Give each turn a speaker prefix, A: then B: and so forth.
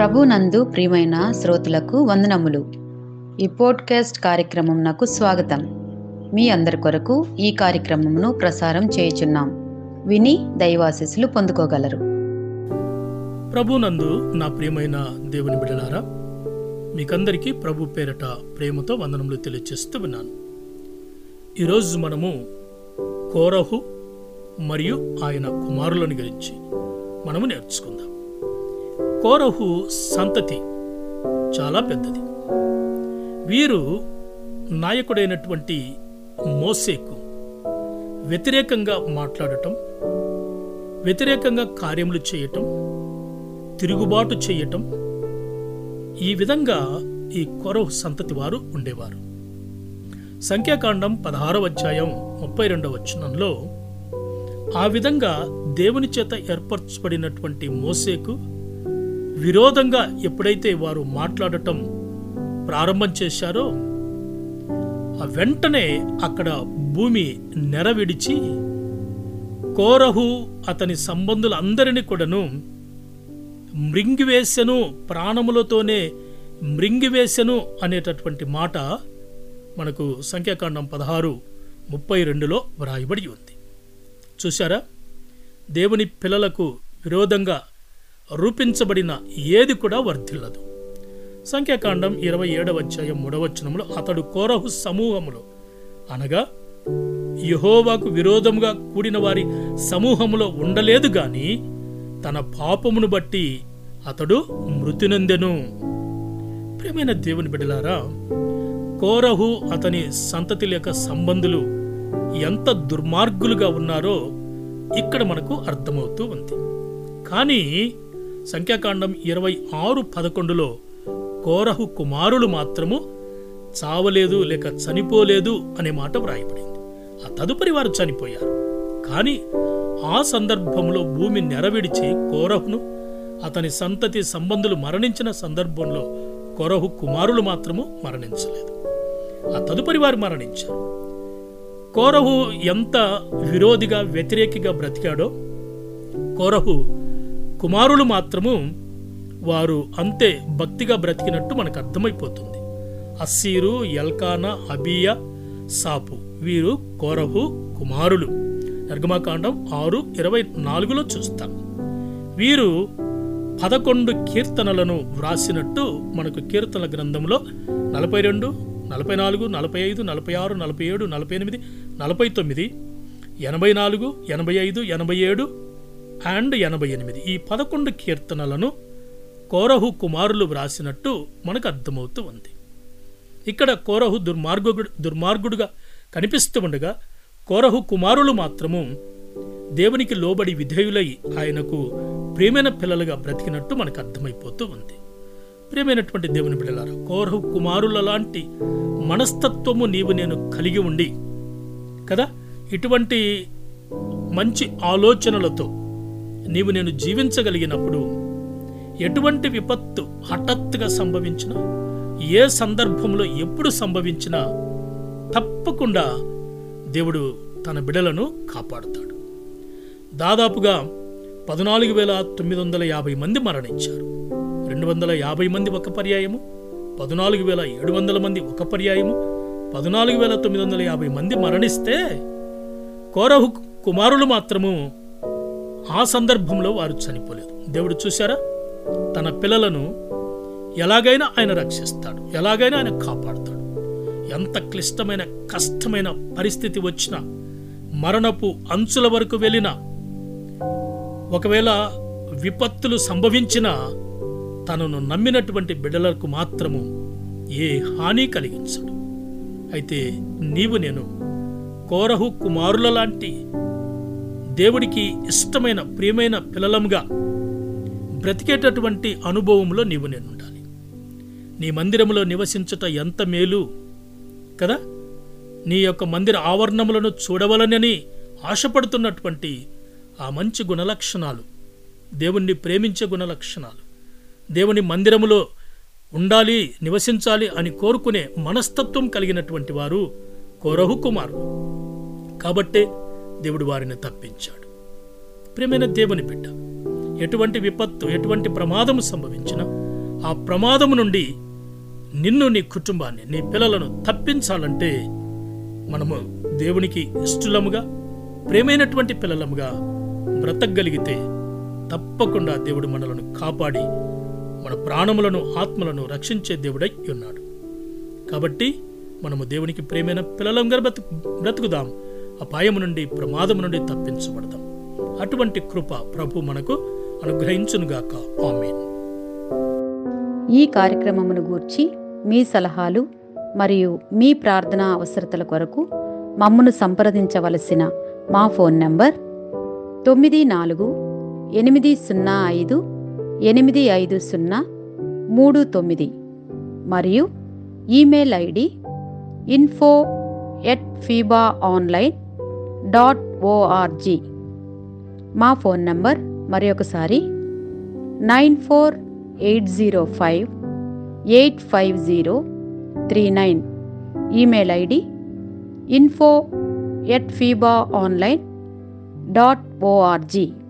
A: ప్రభునందు ప్రియమైన శ్రోతలకు వందనములు ఈ పోడ్కాస్ట్ కార్యక్రమం నాకు స్వాగతం మీ అందరి కొరకు ఈ కార్యక్రమమును ప్రసారం చేయుచున్నాం విని దైవాశీస్సులు పొందుకోగలరు
B: ప్రభునందు నా ప్రియమైన దేవుని బిడ్డలారా మీకందరికీ ప్రభు పేరట ప్రేమతో వందనములు తెలియజేస్తూ ఉన్నాను ఈరోజు మనము కోరహు మరియు ఆయన కుమారులను గురించి మనము నేర్చుకుందాం కోరహు సంతతి చాలా పెద్దది వీరు నాయకుడైనటువంటి మోసేకు వ్యతిరేకంగా మాట్లాడటం వ్యతిరేకంగా కార్యములు చేయటం తిరుగుబాటు చేయటం ఈ విధంగా ఈ కొరవు సంతతి వారు ఉండేవారు సంఖ్యాకాండం పదహారవ అధ్యాయం ముప్పై రెండవ వచనంలో ఆ విధంగా దేవుని చేత ఏర్పరచబడినటువంటి మోసేకు విరోధంగా ఎప్పుడైతే వారు మాట్లాడటం ప్రారంభం చేశారో ఆ వెంటనే అక్కడ భూమి నెర విడిచి కోరహు అతని సంబంధులందరినీ కూడాను మృంగివేసెను ప్రాణములతోనే మృంగివేసెను అనేటటువంటి మాట మనకు సంఖ్యాకాండం పదహారు ముప్పై రెండులో వ్రాయబడి ఉంది చూశారా దేవుని పిల్లలకు విరోధంగా రూపించబడిన ఏది కూడా వర్ధిల్లదు సంఖ్యాకాండం ఇరవై ఏడవ అధ్యాయం మూడవచనంలో అతడు కోరహు సమూహములో అనగా యహోవాకు విరోధముగా కూడిన వారి సమూహములో ఉండలేదు గాని తన పాపమును బట్టి అతడు మృతినందెను ప్రియమైన దేవుని బిడ్డలారా కోరహు అతని సంతతి లేక సంబంధులు ఎంత దుర్మార్గులుగా ఉన్నారో ఇక్కడ మనకు అర్థమవుతూ ఉంది కానీ సంఖ్యాకాండం ఇరవై ఆరు పదకొండులో కోరహు కుమారులు మాత్రము చావలేదు లేక చనిపోలేదు అనే మాట వ్రాయబడింది ఆ తదుపరి వారు చనిపోయారు కానీ ఆ సందర్భంలో భూమి నెరవిడిచి కోరహును అతని సంతతి సంబంధులు మరణించిన సందర్భంలో కొరహు కుమారులు మాత్రము మరణించలేదు ఆ తదుపరి వారు మరణించారు కోరహు ఎంత విరోధిగా వ్యతిరేకిగా బ్రతికాడో కోరహు కుమారులు మాత్రము వారు అంతే భక్తిగా బ్రతికినట్టు మనకు అర్థమైపోతుంది అస్సీరు ఎల్కానా అబియా సాపు వీరు కోరహు కుమారులు నిర్గమాకాండం ఆరు ఇరవై నాలుగులో చూస్తాం వీరు పదకొండు కీర్తనలను వ్రాసినట్టు మనకు కీర్తన గ్రంథంలో నలభై రెండు నలభై నాలుగు నలభై ఐదు నలభై ఆరు నలభై ఏడు నలభై ఎనిమిది నలభై తొమ్మిది ఎనభై నాలుగు ఎనభై ఐదు ఎనభై ఏడు అండ్ ఎనభై ఎనిమిది ఈ పదకొండు కీర్తనలను కోరహు కుమారులు వ్రాసినట్టు మనకు అర్థమవుతూ ఉంది ఇక్కడ కోరహు దుర్మార్గుడు దుర్మార్గుడుగా కనిపిస్తూ ఉండగా కోరహు కుమారులు మాత్రము దేవునికి లోబడి విధేయులై ఆయనకు ప్రియమైన పిల్లలుగా బ్రతికినట్టు మనకు అర్థమైపోతూ ఉంది ప్రియమైనటువంటి దేవుని బిడ్డలారా కోరహు కుమారుల లాంటి మనస్తత్వము నీవు నేను కలిగి ఉండి కదా ఇటువంటి మంచి ఆలోచనలతో నీవు నేను జీవించగలిగినప్పుడు ఎటువంటి విపత్తు హఠాత్తుగా సంభవించినా ఏ సందర్భంలో ఎప్పుడు సంభవించినా తప్పకుండా దేవుడు తన బిడలను కాపాడుతాడు దాదాపుగా పద్నాలుగు వేల తొమ్మిది వందల యాభై మంది మరణించారు రెండు వందల యాభై మంది ఒక పర్యాయము పద్నాలుగు వేల ఏడు వందల మంది ఒక పర్యాయము పద్నాలుగు వేల తొమ్మిది వందల యాభై మంది మరణిస్తే కోరహు కుమారులు మాత్రము ఆ సందర్భంలో వారు చనిపోలేదు దేవుడు చూశారా తన పిల్లలను ఎలాగైనా ఆయన రక్షిస్తాడు ఎలాగైనా ఆయన కాపాడుతాడు ఎంత క్లిష్టమైన కష్టమైన పరిస్థితి వచ్చినా మరణపు అంచుల వరకు వెళ్ళినా ఒకవేళ విపత్తులు సంభవించినా తనను నమ్మినటువంటి బిడ్డలకు మాత్రము ఏ హాని కలిగించడు అయితే నీవు నేను కోరహు కుమారుల లాంటి దేవుడికి ఇష్టమైన ప్రియమైన పిల్లలంగా బ్రతికేటటువంటి అనుభవంలో నీవు నేను ఉండాలి నీ మందిరములో నివసించుట ఎంత మేలు కదా నీ యొక్క మందిర ఆవరణములను చూడవలనని ఆశపడుతున్నటువంటి ఆ మంచి గుణలక్షణాలు దేవుణ్ణి ప్రేమించే గుణలక్షణాలు దేవుని మందిరములో ఉండాలి నివసించాలి అని కోరుకునే మనస్తత్వం కలిగినటువంటి వారు కోరహు కుమారులు కాబట్టే దేవుడు వారిని తప్పించాడు ప్రియమైన దేవుని బిడ్డ ఎటువంటి విపత్తు ఎటువంటి ప్రమాదము సంభవించినా ఆ ప్రమాదము నుండి నిన్ను నీ కుటుంబాన్ని నీ పిల్లలను తప్పించాలంటే మనము దేవునికి ఇష్టలముగా ప్రేమైనటువంటి పిల్లలముగా బ్రతకగలిగితే తప్పకుండా దేవుడు మనలను కాపాడి మన ప్రాణములను ఆత్మలను రక్షించే దేవుడై ఉన్నాడు కాబట్టి మనము దేవునికి ప్రేమైన పిల్లలంగా బ్రతుకు బ్రతుకుదాం అపాయము నుండి ప్రమాదము నుండి తప్పించబడదాం అటువంటి కృప ప్రభు మనకు అనుగ్రహించునుగాక ఆమెన్
A: ఈ కార్యక్రమమును గూర్చి మీ సలహాలు మరియు మీ ప్రార్థనా అవసరతల కొరకు మమ్మను సంప్రదించవలసిన మా ఫోన్ నంబర్ తొమ్మిది నాలుగు ఎనిమిది సున్నా ఐదు ఎనిమిది ఐదు సున్నా మూడు తొమ్మిది మరియు email ID info at FEBA online dot O R G మా ఫోన్ నంబర్ మరి ఒకసారి nine four eight zero five eight five zero three nine email ID info at FEBA online dot ORG